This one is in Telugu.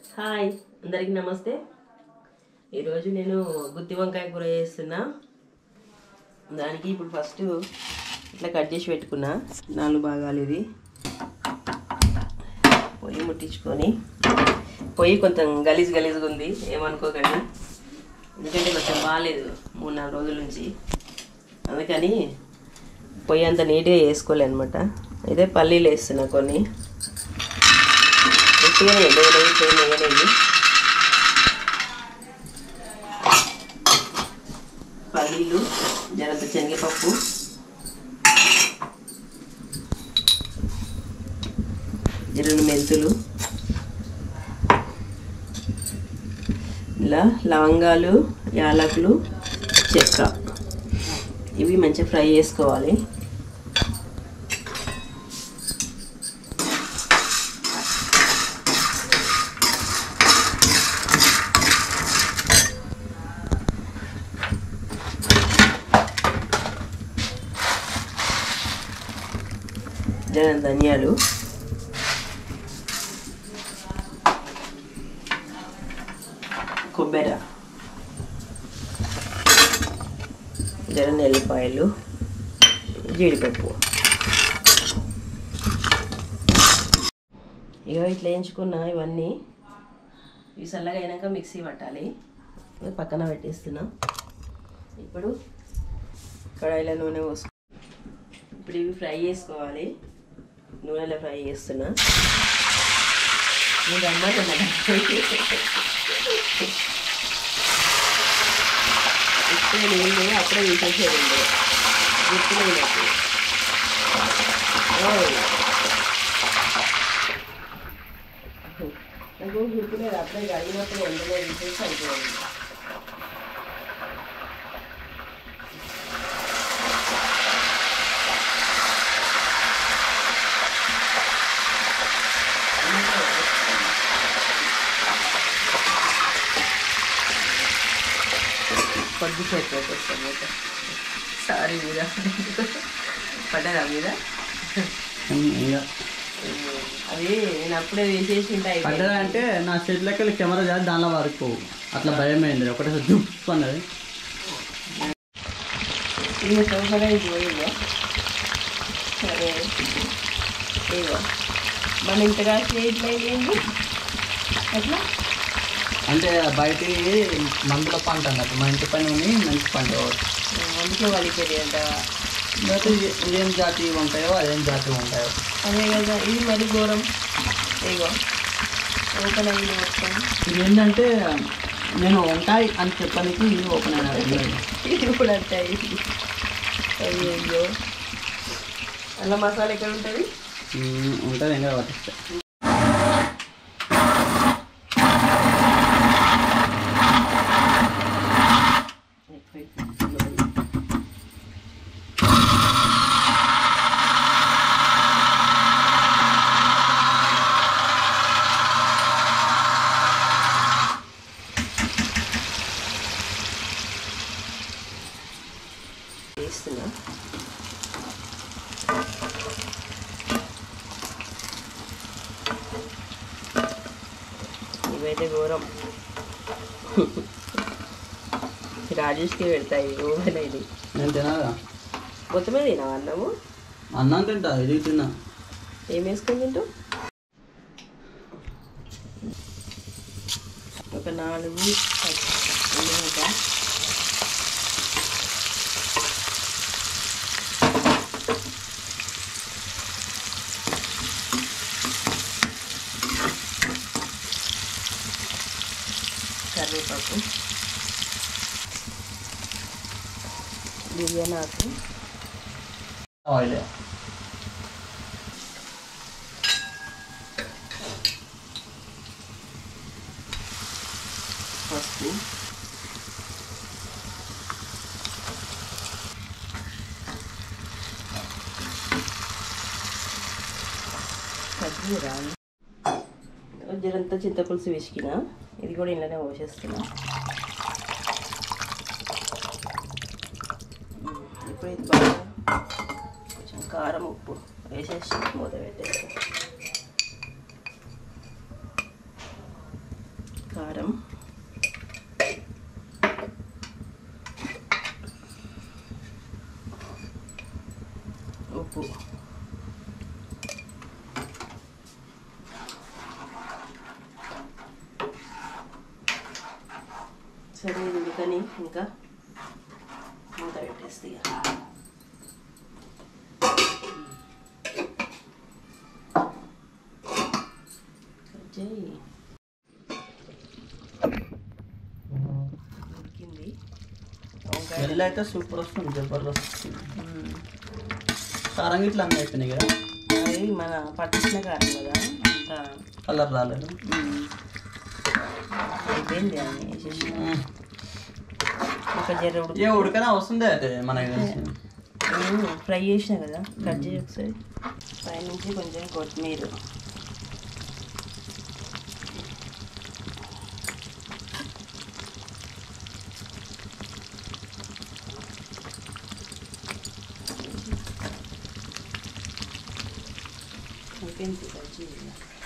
హాయ్ అందరికీ నమస్తే ఈరోజు నేను గుత్తి వంకాయ కూర చేస్తున్నా దానికి ఇప్పుడు ఫస్ట్ ఇట్లా కట్ చేసి పెట్టుకున్నా నాలుగు భాగాలు ఇది పొయ్యి ముట్టించుకొని పొయ్యి కొంచెం గలీజ్ గలీజ్గా ఉంది ఏమనుకోకండి ఎందుకంటే కొంచెం బాగాలేదు మూడు నాలుగు రోజుల నుంచి అందుకని పొయ్యి అంత నీట్గా చేసుకోలే అనమాట అయితే పల్లీలు వేస్తున్నా కొన్ని గట్టిగానే వేయలేదు పొయ్యి వేయలేదు పల్లీలు జరంత శనగపప్పు రెండు మెంతులు ఇలా లవంగాలు యాలకులు చెక్క ఇవి మంచిగా ఫ్రై చేసుకోవాలి జర ధనియాలు కొబ్బరి జర ఎల్లిపాయలు జీడిపప్పు ఇక ఇట్లా వేయించుకున్న ఇవన్నీ ఇవి చల్లగా అయినాక మిక్సీ పట్టాలి ఇవి పక్కన పెట్టేస్తున్నా ఇప్పుడు కడాయిలో నూనె పోసుకో ఇప్పుడు ఇవి ఫ్రై చేసుకోవాలి నూనెలో ఫ్రై చేస్తున్నా నేను రమ్మన్నా ఇప్పుడే నీళ్ళు అప్పుడే తీసేసేది గుర్తులేదు నాకు ఓయ్. నాకు గుర్తులేదు అప్పుడే కడిగినప్పుడు ఎందులో తీసేసి అయిపోయింది కొద్దిసేపు పెట్టేస్తాం ఓకే సారీ మీద పడ్డదా మీద ఇంకా అది నేను అప్పుడే వేసేసి ఉంటే అయిపోయింది. పడ్డదా అంటే నా చేతిలోకి వెళ్ళి కెమెరా చేసి దానిలో వరకు అట్లా భయం అయింది ఒకటేసారి దుప్ అన్నది ఇది సోఫాగా ఇది పోయిందో సరే ఇగో మన ఇంతగా స్నేహితులు అయింది ఎట్లా అంటే బయట మందుల పంట అన్నట్టు మా ఇంటి పని ఉంది మంచి పంట అందుకే వాళ్ళకి అంట లేకపోతే ఏం జాతి ఉంటాయో అదేం జాతి ఉంటాయో అదే కదా ఇది మరి ఘోరం ఇగో ఓపెన్ అయ్యింది మొత్తం ఇది ఏంటంటే నేను వంకాయ అని చెప్పడానికి ఇది ఓపెన్ అయినా ఇది కూడా అంతే అయ్యింది అయ్యో అల్ల మసాలా ఎక్కడ ఉంటుంది ఉంటుంది ఇంకా పట్టిస్తే వేస్తున్నా ఇవైతే ఘోరం రాజేష్కి పెడతాయి ఓవెన్ ఇది నేను తినాలా మొత్తమే తినావు అన్నము అన్నం తింటా ఇది తిన్నా ఏం వేసుకొని తింటూ ఒక నాలుగు ఉల్లిగడ్డ కరివేపాకు బిర్యానీ ఆకు ఆయిల్ పసుపు ఖర్జూర జరంతా చింతపులుసు విసికిన ఇది కూడా ఇంట్లోనే పోసేస్తున్నా ఉమ్, ఇప్పుడు ఇది బాగా కొంచెం కారం ఉప్పు వేసేసి మూత పెట్టేస్తాం కారం ఉప్పు సరే ఇది ఉడకని ఇంకా మూత పెట్టేస్తే ఇక. కట్ చేయి ఉడికింది వంకాయ స్మెల్ అయితే సూపర్ వస్తుంది జబర్దస్త్ కారం ఇట్లా అన్నీ అయిపోయినాయి కదా అది మన పట్టించిన కారం కదా అంత కలర్ రాలేదు మ్మ్. అయిపోయింది అని వేసేసి ఒక జర ఉడుకు ఏ ఉడకనే వస్తుంది అయితే మనకి తెలిసి మ్మ్. ఫ్రై చేసిన కదా కట్ చేయి ఒకసారి పైనుంచి కొంచెం కొత్తిమీర అయిపోయింది కట్ చేయి